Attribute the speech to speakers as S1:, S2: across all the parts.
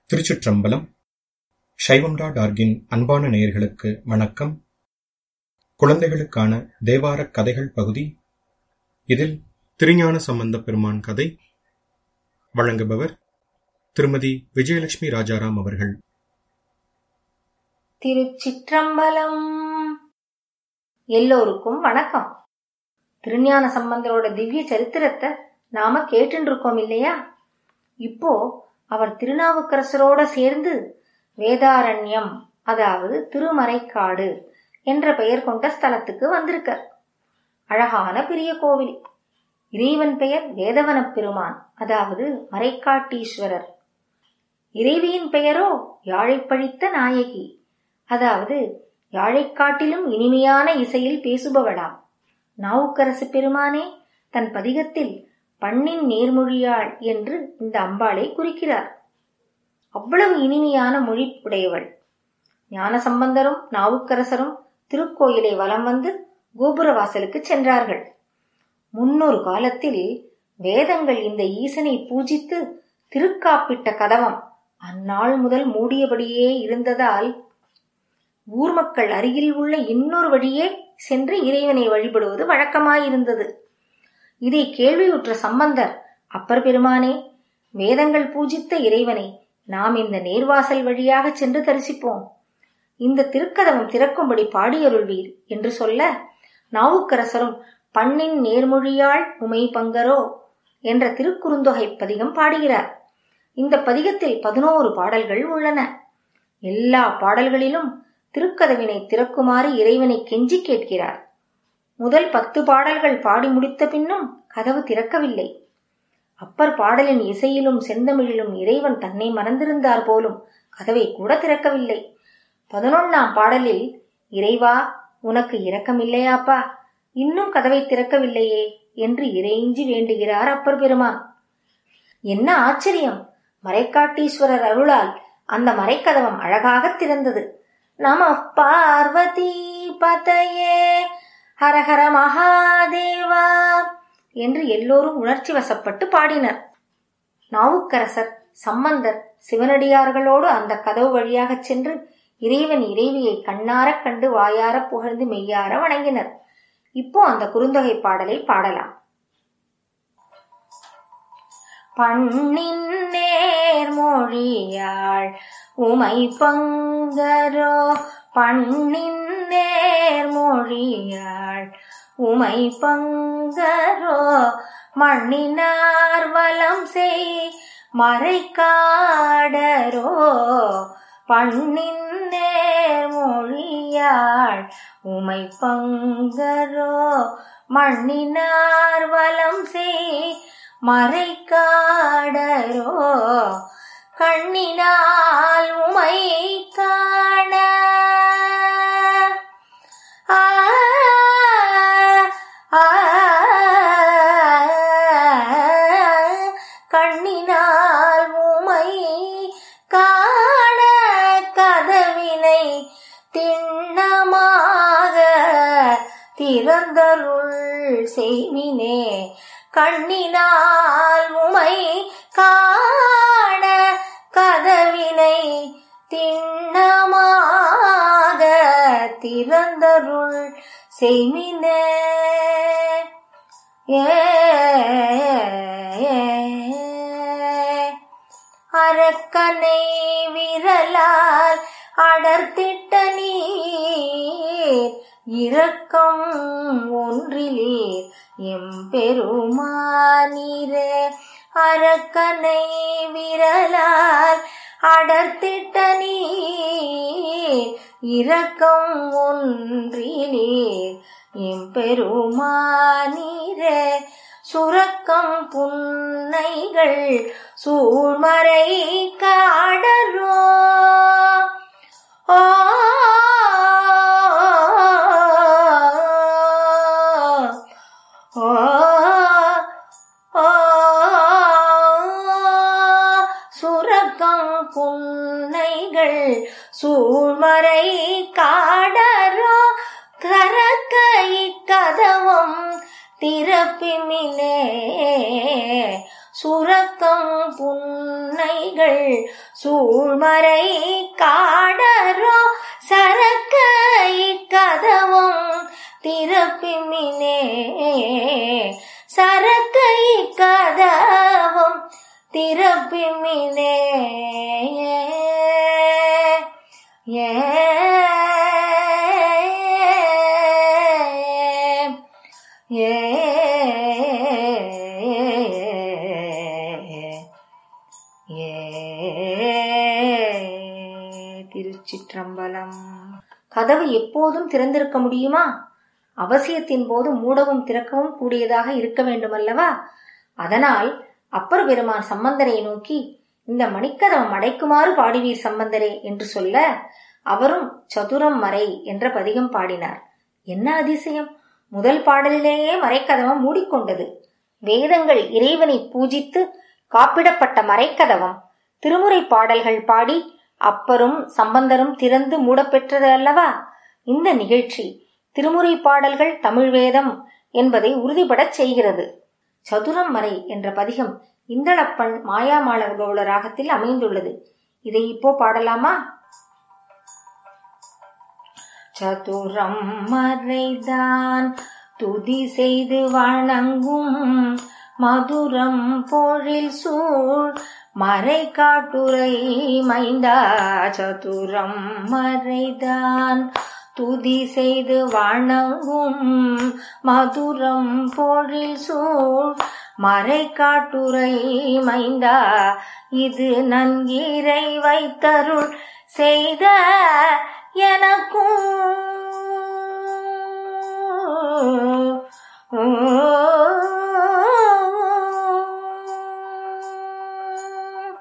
S1: திருச்சிற்றம்பலம் சைவம்டா டார்கின் அன்பான நேயர்களுக்கு வணக்கம் குழந்தைகளுக்கான தேவாரக் கதைகள் பகுதி இதில் திருஞான சம்பந்த பெருமான் கதை வழங்குபவர் திருமதி விஜயலட்சுமி ராஜாராம் அவர்கள்
S2: திருச்சிற்றம்பலம் எல்லோருக்கும் வணக்கம் திருஞான சம்பந்தரோட திவ்ய சரித்திரத்தை நாம கேட்டுட்டு இருக்கோம் இல்லையா இப்போ அவர் திருநாவுக்கரசரோட சேர்ந்து வேதாரண்யம் அதாவது திருமறைக்காடு என்ற பெயர் கொண்ட ஸ்தலத்துக்கு வந்திருக்கார் அழகான பெரிய கோவில் இறைவன் பெயர் வேதவனப் பெருமான் அதாவது மறைக்காட்டீஸ்வரர் இறைவியின் பெயரோ யாழைப்பழித்த நாயகி அதாவது யாழைக்காட்டிலும் இனிமையான இசையில் பேசுபவளாம் நாவுக்கரசு பெருமானே தன் பதிகத்தில் பண்ணின் நேர்மொழியாள் என்று இந்த அம்பாளை குறிக்கிறார் அவ்வளவு இனிமையான மொழி உடையவள் ஞான சம்பந்தரும் நாவுக்கரசரும் திருக்கோயிலை வலம் வந்து கோபுர வாசலுக்கு சென்றார்கள் முன்னொரு காலத்தில் வேதங்கள் இந்த ஈசனை பூஜித்து திருக்காப்பிட்ட கதவம் அந்நாள் முதல் மூடியபடியே இருந்ததால் ஊர் மக்கள் அருகில் உள்ள இன்னொரு வழியே சென்று இறைவனை வழிபடுவது வழக்கமாயிருந்தது இதை கேள்வியுற்ற சம்பந்தர் அப்பர் பெருமானே வேதங்கள் பூஜித்த இறைவனை நாம் இந்த நேர்வாசல் வழியாக சென்று தரிசிப்போம் இந்த திருக்கதவம் திறக்கும்படி பாடியருள்வீர் என்று சொல்ல நாவுக்கரசரும் பண்ணின் நேர்மொழியாள் உமை பங்கரோ என்ற திருக்குறுந்தொகை பதிகம் பாடுகிறார் இந்த பதிகத்தில் பதினோரு பாடல்கள் உள்ளன எல்லா பாடல்களிலும் திருக்கதவினை திறக்குமாறு இறைவனை கெஞ்சி கேட்கிறார் முதல் பத்து பாடல்கள் பாடி முடித்த பின்னும் கதவு திறக்கவில்லை அப்பர் பாடலின் இசையிலும் செந்தமிழிலும் இறைவன் தன்னை மறந்திருந்தார் போலும் கதவை கூட திறக்கவில்லை பதினொன்னாம் பாடலில் இறைவா உனக்கு இரக்கமில்லையாப்பா இன்னும் கதவை திறக்கவில்லையே என்று இறைஞ்சி வேண்டுகிறார் அப்பர் பெருமான் என்ன ஆச்சரியம் மறைக்காட்டீஸ்வரர் அருளால் அந்த மறைக்கதவம் அழகாக திறந்தது நம பார்வதி பதையே ஹரஹர மகாதேவா என்று எல்லோரும் உணர்ச்சி வசப்பட்டு பாடினர் நாவுக்கரசர் சம்பந்தர் சிவனடியார்களோடு அந்த கதவு வழியாக சென்று இறைவன் இறைவியை கண்ணாரக் கண்டு வாயார புகழ்ந்து மெய்யார வணங்கினர் இப்போ அந்த குறுந்தொகை பாடலை பாடலாம் பண்ணின் நேர்மொழியாள் உமை பங்கரோ பண்ணின் நேர்மொழியாள் உமை பங்கரோ மண்ணினார் வலம் செய் மறைக்காடரோ பண்ணின் நேர்மொழியாள் உமை பங்கரோ மண்ணினார் வலம் செய் மறைக்காடரோ கண்ணினால் உமை காண ஆ ஆ கண்ணினால் உமை காண கதவினை திண்ணமாக திறந்தருள் செய்மினே கண்ணினால் உமை காண கதவினை திண்ணமாக திறந்தருள் செய்மினே ஏ அரக்கனை விரலால் அடர்த்திட்ட நீர் இரக்கம் ஒன்றிலீர் எம்பெருமானீரே அரக்கனை விரலால் அடர்த்திட்ட நீர் இரக்கம் ஒன்றிலீர் எம்பெருமானீரே சுரக்கம் புன்னைகள் சூழ்மறை காடரோ ஓ சுரக்கம் புன்னைகள் சூழ்மறை காடரோ கரக்க இக்கதவம் திறப்பிமினே சுரக்கம் புன்னைகள் சூழ்மறை காடரோ சரக்க இக்கதவும் திறப்பிமினே சரக்க இக்கதவும் திறப்பிமினே ஏ ஏ ஏ திருச்சிற்றம்பலம் கதவு எப்போதும் திறந்திருக்க முடியுமா அவசியத்தின் போது மூடவும் திறக்கவும் கூடியதாக இருக்க வேண்டுமல்லவா அதனால் அப்பர் பெருமான் சம்பந்தரை நோக்கி இந்த மணிக்கதவம் அடைக்குமாறு பாடுவீர் சம்பந்தரே என்று சொல்ல அவரும் சதுரம் மறை என்ற பதிகம் பாடினார் என்ன அதிசயம் முதல் பாடலிலேயே மறைக்கதவம் மூடிக்கொண்டது வேதங்கள் இறைவனை பூஜித்து காப்பிடப்பட்ட மறைக்கதவம் திருமுறை பாடல்கள் பாடி அப்பரும் சம்பந்தரும் திறந்து மூடப்பெற்றது அல்லவா இந்த நிகழ்ச்சி திருமுறை பாடல்கள் தமிழ் வேதம் என்பதை உறுதிபடச் செய்கிறது சதுரம் மறை என்ற பதிகம் இந்தளப்பன் மாயாமாளகோள ராகத்தில் அமைந்துள்ளது இதை இப்போ பாடலாமா சதுரம் மறைதான் துதி செய்து வணங்கும் மதுரம் பொழில் சூழ் மறை காட்டுரை மைந்தா சதுரம் மறைதான் துதி செய்து வணங்கும் மதுரம் பொழில் சூழ் மறை காட்டுரை மைந்தா இது நன்கிரை வைத்தருள் செய்த எனக்கும்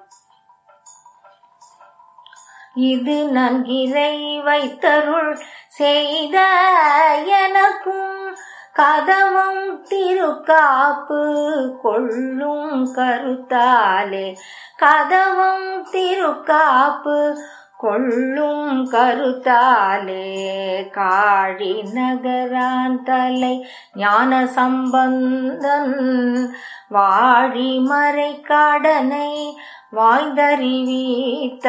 S2: இது நன்கிரை வைத்தருள் செய்த எனக்கும் கதவம் திருக்காப்பு கொள்ளும் கருத்தாலே கதவம் திருக்காப்பு கொள்ளும் கருத்தாலே காழி நகரான் தலை ஞான சம்பந்தன் வாழி மறை காடனை வாய்ந்தறிவித்த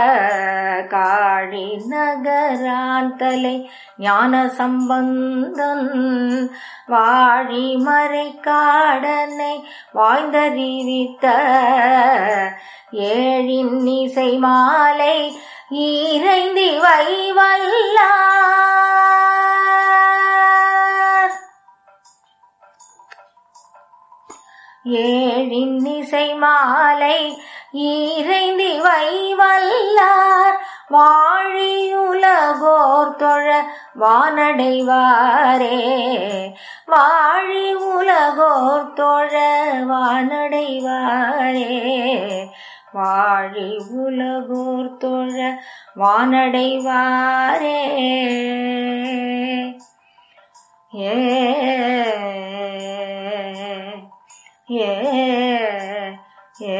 S2: காழி நகரான் தலை ஞான சம்பந்தன் வாழி மறை காடனை வாய்ந்தறிவித்த ஏழின் இசை மாலை ஈரைந்தி வைவல்லார் ஏழின் இசை மாலை ஈரைந்தி வைவல்லார் வாழியுலகோர் தொழ வானடைவாரே வாழி உலகோர் தொழ வானடைவாரே வாழி உலகோர் தொழ வானடைவாரே ஏ ஏ ஏ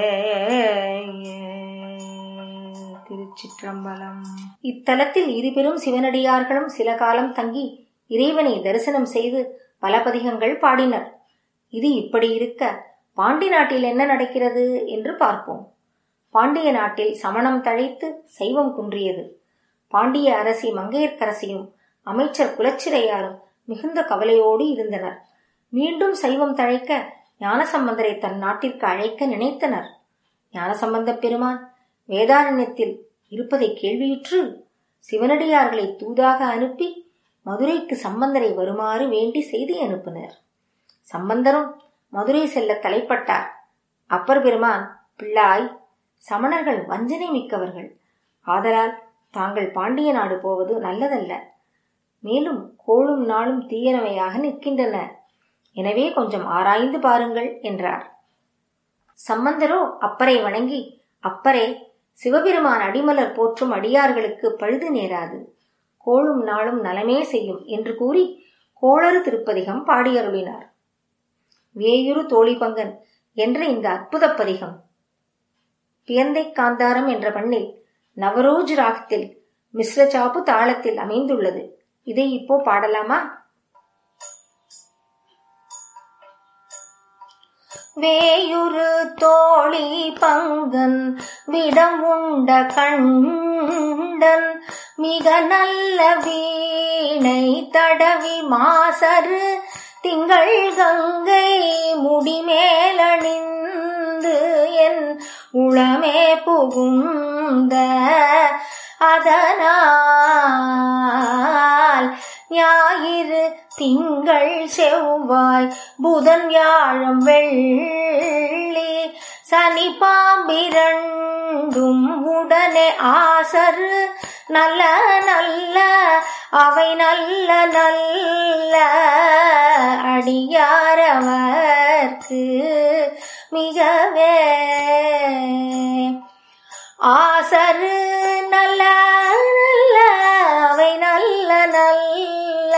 S2: திருச்சிற்றம்பலம் இத்தலத்தில் இருபெரும் சிவனடியார்களும் சில காலம் தங்கி இறைவனை தரிசனம் செய்து பல பதிகங்கள் பாடினர் இது இப்படி இருக்க பாண்டி நாட்டில் என்ன நடக்கிறது என்று பார்ப்போம் பாண்டிய நாட்டில் சமணம் தழைத்து சைவம் குன்றியது பாண்டிய அரசி மங்கையர்க்கரசியும் அமைச்சர் குலச்சிறையாரும் மிகுந்த கவலையோடு இருந்தனர் மீண்டும் சைவம் தழைக்க ஞானசம்பந்தரை தன் நாட்டிற்கு அழைக்க நினைத்தனர் ஞானசம்பந்த பெருமான் வேதாரண்யத்தில் இருப்பதை கேள்வியுற்று சிவனடியார்களை தூதாக அனுப்பி மதுரைக்கு சம்பந்தரை வருமாறு வேண்டி செய்தி அனுப்பினர் சம்பந்தரும் மதுரை செல்ல தலைப்பட்டார் அப்பர் பெருமான் பிள்ளாய் சமணர்கள் வஞ்சனை மிக்கவர்கள் ஆதலால் தாங்கள் பாண்டிய நாடு போவது நல்லதல்ல மேலும் கோளும் நாளும் தீயனவையாக நிற்கின்றன எனவே கொஞ்சம் ஆராய்ந்து பாருங்கள் என்றார் சம்பந்தரோ அப்பரை வணங்கி அப்பரே சிவபெருமான் அடிமலர் போற்றும் அடியார்களுக்கு பழுது நேராது கோளும் நாளும் நலமே செய்யும் என்று கூறி கோளறு திருப்பதிகம் பாடியருளினார் வேயுரு தோழிபங்கன் என்ற இந்த அற்புத பதிகம் பியந்தை காந்தாரம் என்ற பண்ணில் நவரோஜ் ராகத்தில் மிஸ்ரச்சாப்பு தாளத்தில் அமைந்துள்ளது இதை இப்போ பாடலாமா வேயுரு தோழி பங்கன் விடம் உண்ட கண்டன் மிக நல்ல வீணை தடவி மாசரு திங்கள் கங்கை முடிமேலணிந்து என் உளமே புகுந்த அதனால் ஞாயிறு திங்கள் செவ்வாய் புதன் வியாழம் வெள்ளி சனி பாம்பிரண்டும் உடனே ஆசரு நல்ல நல்ல அவை நல்ல நல்ல அடியாரவர்க்கு மிகவே ஆசரு நல்ல நல்ல அவை நல்ல நல்ல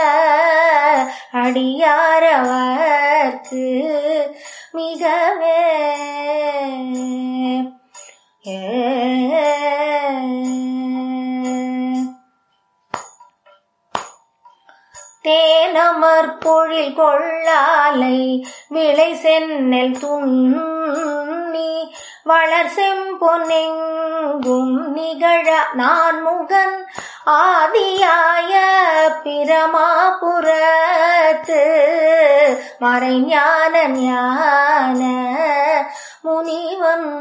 S2: அடியாரவர்க்கு மிகவே ஏ தேனமர் பொழில் கொள்ளாலை விளை சென்னல் துண்ணி வளர் செம்பொன்னெங்கும் நிகழ நான் முகன் ஆதியாய பிரமாபுரத்து மறைஞான ஞான முனிவன்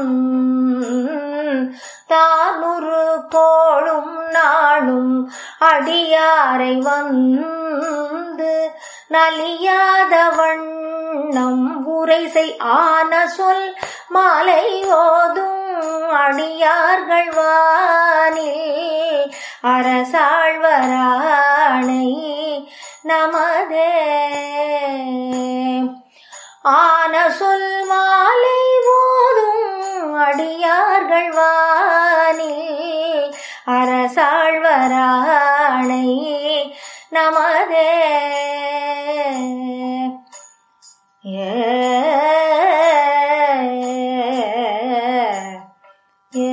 S2: தானுரு கோளும் நாளும் அடியாரை வந்து நலியாத வண்ணம் உரைசை ஆன சொல் மாலை ஓதும் அடியார்கள் வானில் அரசாழ்வராணை நமதே ஆன சொல் மாலை ஓதும் அடியார்கள் வானில் அரசாழ்வராணை நமதே ஏ ஏ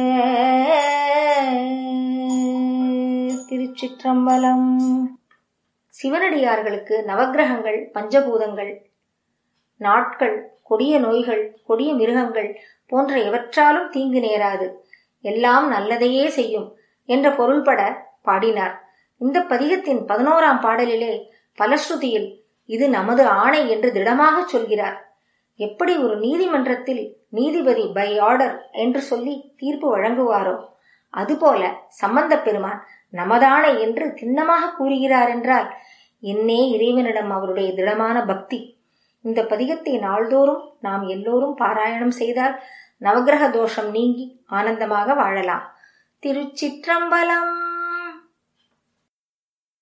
S2: திருச்சிற்றம்பலம் சிவனடியார்களுக்கு நவக்கிரகங்கள் பஞ்சபூதங்கள் நாட்கள் கொடிய நோய்கள் கொடிய மிருகங்கள் போன்ற எவற்றாலும் தீங்கு நேராது எல்லாம் நல்லதையே செய்யும் என்ற பொருள்பட பாடினார் இந்த பதிகத்தின் பதினோராம் பாடலிலே பலஸ்ருதியில் இது நமது ஆணை என்று திடமாகச் சொல்கிறார் எப்படி ஒரு நீதிமன்றத்தில் நீதிபதி பை ஆர்டர் என்று சொல்லி தீர்ப்பு வழங்குவாரோ அதுபோல சம்பந்த பெருமான் நமதானை என்று திண்ணமாக கூறுகிறார் என்றால் என்னே இறைவனிடம் அவருடைய திடமான பக்தி இந்த பதிகத்தை நாள்தோறும் நாம் எல்லோரும் பாராயணம் செய்தால் நவக்கிரக தோஷம் நீங்கி ஆனந்தமாக வாழலாம் திருச்சிற்றம்பலம்